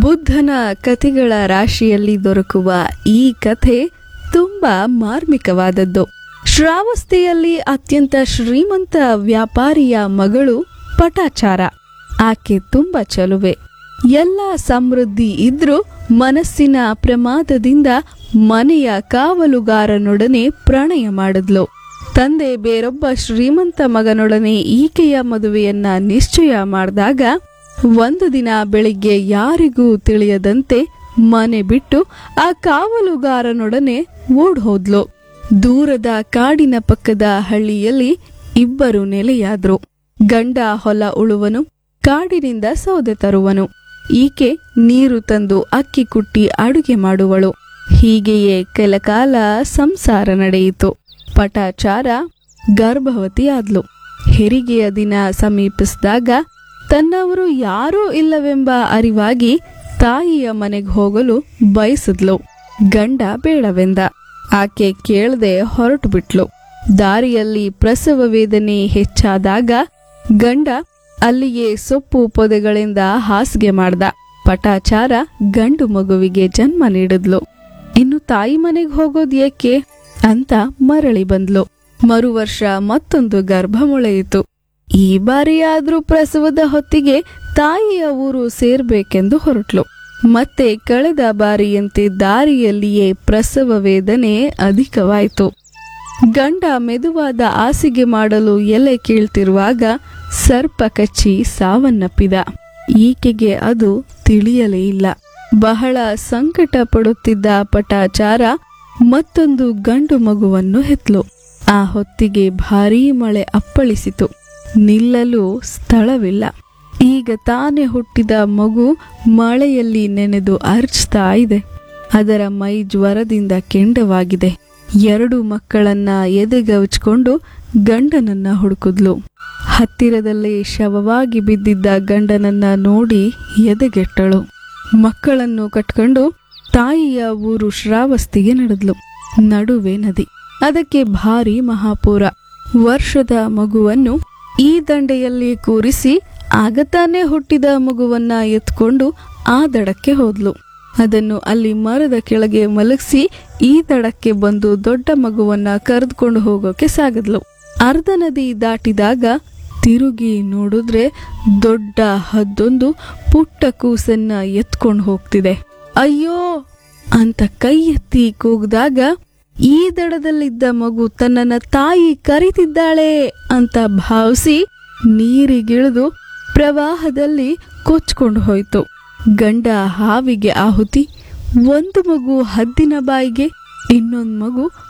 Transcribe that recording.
ಬುದ್ಧನ ಕಥೆಗಳ ರಾಶಿಯಲ್ಲಿ ದೊರಕುವ ಈ ಕಥೆ ತುಂಬಾ ಮಾರ್ಮಿಕವಾದದ್ದು ಶ್ರಾವಸ್ತಿಯಲ್ಲಿ ಅತ್ಯಂತ ಶ್ರೀಮಂತ ವ್ಯಾಪಾರಿಯ ಮಗಳು ಪಟಾಚಾರ ಆಕೆ ತುಂಬಾ ಚಲುವೆ ಎಲ್ಲ ಸಮೃದ್ಧಿ ಇದ್ರೂ ಮನಸ್ಸಿನ ಪ್ರಮಾದದಿಂದ ಮನೆಯ ಕಾವಲುಗಾರನೊಡನೆ ಪ್ರಣಯ ಮಾಡಿದ್ಲು ತಂದೆ ಬೇರೊಬ್ಬ ಶ್ರೀಮಂತ ಮಗನೊಡನೆ ಈಕೆಯ ಮದುವೆಯನ್ನ ನಿಶ್ಚಯ ಮಾಡಿದಾಗ ಒಂದು ದಿನ ಬೆಳಿಗ್ಗೆ ಯಾರಿಗೂ ತಿಳಿಯದಂತೆ ಮನೆ ಬಿಟ್ಟು ಆ ಕಾವಲುಗಾರನೊಡನೆ ಓಡ್ ಹೋದ್ಲು ದೂರದ ಕಾಡಿನ ಪಕ್ಕದ ಹಳ್ಳಿಯಲ್ಲಿ ಇಬ್ಬರು ನೆಲೆಯಾದ್ರು ಗಂಡ ಹೊಲ ಉಳುವನು ಕಾಡಿನಿಂದ ಸೌದೆ ತರುವನು ಈಕೆ ನೀರು ತಂದು ಅಕ್ಕಿ ಕುಟ್ಟಿ ಅಡುಗೆ ಮಾಡುವಳು ಹೀಗೆಯೇ ಕೆಲಕಾಲ ಸಂಸಾರ ನಡೆಯಿತು ಪಟಾಚಾರ ಗರ್ಭವತಿಯಾದ್ಲು ಹೆರಿಗೆಯ ದಿನ ಸಮೀಪಿಸಿದಾಗ ತನ್ನವರು ಯಾರೂ ಇಲ್ಲವೆಂಬ ಅರಿವಾಗಿ ತಾಯಿಯ ಮನೆಗೆ ಹೋಗಲು ಬಯಸಿದ್ಲು ಗಂಡ ಬೇಡವೆಂದ ಆಕೆ ಕೇಳದೆ ಹೊರಟು ಬಿಟ್ಲು ದಾರಿಯಲ್ಲಿ ಪ್ರಸವ ವೇದನೆ ಹೆಚ್ಚಾದಾಗ ಗಂಡ ಅಲ್ಲಿಯೇ ಸೊಪ್ಪು ಪೊದೆಗಳಿಂದ ಹಾಸಿಗೆ ಮಾಡ್ದ ಪಟಾಚಾರ ಗಂಡು ಮಗುವಿಗೆ ಜನ್ಮ ನೀಡಿದ್ಲು ಇನ್ನು ತಾಯಿ ಮನೆಗೆ ಹೋಗೋದ್ ಏಕೆ ಅಂತ ಮರಳಿ ಬಂದ್ಲು ಮರು ವರ್ಷ ಮತ್ತೊಂದು ಗರ್ಭ ಮೊಳೆಯಿತು ಈ ಬಾರಿಯಾದ್ರೂ ಪ್ರಸವದ ಹೊತ್ತಿಗೆ ತಾಯಿಯ ಊರು ಸೇರ್ಬೇಕೆಂದು ಹೊರಟ್ಲು ಮತ್ತೆ ಕಳೆದ ಬಾರಿಯಂತೆ ದಾರಿಯಲ್ಲಿಯೇ ಪ್ರಸವ ವೇದನೆ ಅಧಿಕವಾಯಿತು ಗಂಡ ಮೆದುವಾದ ಹಾಸಿಗೆ ಮಾಡಲು ಎಲೆ ಕೀಳ್ತಿರುವಾಗ ಸರ್ಪ ಕಚ್ಚಿ ಸಾವನ್ನಪ್ಪಿದ ಈಕೆಗೆ ಅದು ತಿಳಿಯಲೇ ಇಲ್ಲ ಬಹಳ ಸಂಕಟ ಪಡುತ್ತಿದ್ದ ಪಟಾಚಾರ ಮತ್ತೊಂದು ಗಂಡು ಮಗುವನ್ನು ಹೆತ್ಲು ಆ ಹೊತ್ತಿಗೆ ಭಾರೀ ಮಳೆ ಅಪ್ಪಳಿಸಿತು ನಿಲ್ಲಲು ಸ್ಥಳವಿಲ್ಲ ಈಗ ತಾನೇ ಹುಟ್ಟಿದ ಮಗು ಮಳೆಯಲ್ಲಿ ನೆನೆದು ಅರ್ಚ್ತಾ ಇದೆ ಅದರ ಮೈ ಜ್ವರದಿಂದ ಕೆಂಡವಾಗಿದೆ ಎರಡು ಮಕ್ಕಳನ್ನ ಎದೆಗವಚ್ಕೊಂಡು ಗಂಡನನ್ನ ಹುಡುಕಿದ್ಲು ಹತ್ತಿರದಲ್ಲೇ ಶವವಾಗಿ ಬಿದ್ದಿದ್ದ ಗಂಡನನ್ನ ನೋಡಿ ಎದೆಗೆಟ್ಟಳು ಮಕ್ಕಳನ್ನು ಕಟ್ಕೊಂಡು ತಾಯಿಯ ಊರು ಶ್ರಾವಸ್ತಿಗೆ ನಡೆದ್ಲು ನಡುವೆ ನದಿ ಅದಕ್ಕೆ ಭಾರಿ ಮಹಾಪೂರ ವರ್ಷದ ಮಗುವನ್ನು ಈ ದಂಡೆಯಲ್ಲಿ ಕೂರಿಸಿ ಆಗತಾನೆ ಹುಟ್ಟಿದ ಮಗುವನ್ನ ಎತ್ಕೊಂಡು ಆ ದಡಕ್ಕೆ ಹೋದ್ಲು ಅದನ್ನು ಅಲ್ಲಿ ಮರದ ಕೆಳಗೆ ಮಲಗಿಸಿ ಈ ದಡಕ್ಕೆ ಬಂದು ದೊಡ್ಡ ಮಗುವನ್ನ ಕರೆದುಕೊಂಡು ಹೋಗೋಕೆ ಸಾಗದ್ಲು ಅರ್ಧ ನದಿ ದಾಟಿದಾಗ ತಿರುಗಿ ನೋಡಿದ್ರೆ ದೊಡ್ಡ ಹದ್ದೊಂದು ಪುಟ್ಟ ಕೂಸನ್ನ ಎತ್ಕೊಂಡು ಹೋಗ್ತಿದೆ ಅಯ್ಯೋ ಅಂತ ಕೈ ಎತ್ತಿ ಕೂಗಿದಾಗ ಈ ದಡದಲ್ಲಿದ್ದ ಮಗು ತನ್ನನ್ನ ತಾಯಿ ಕರಿತಿದ್ದಾಳೆ ಅಂತ ಭಾವಿಸಿ ನೀರಿಗಿಳಿದು ಪ್ರವಾಹದಲ್ಲಿ ಕೊಚ್ಕೊಂಡು ಹೋಯ್ತು ಗಂಡ ಹಾವಿಗೆ ಆಹುತಿ ಒಂದು ಮಗು ಹದ್ದಿನ ಬಾಯಿಗೆ ಇನ್ನೊಂದು ಮಗು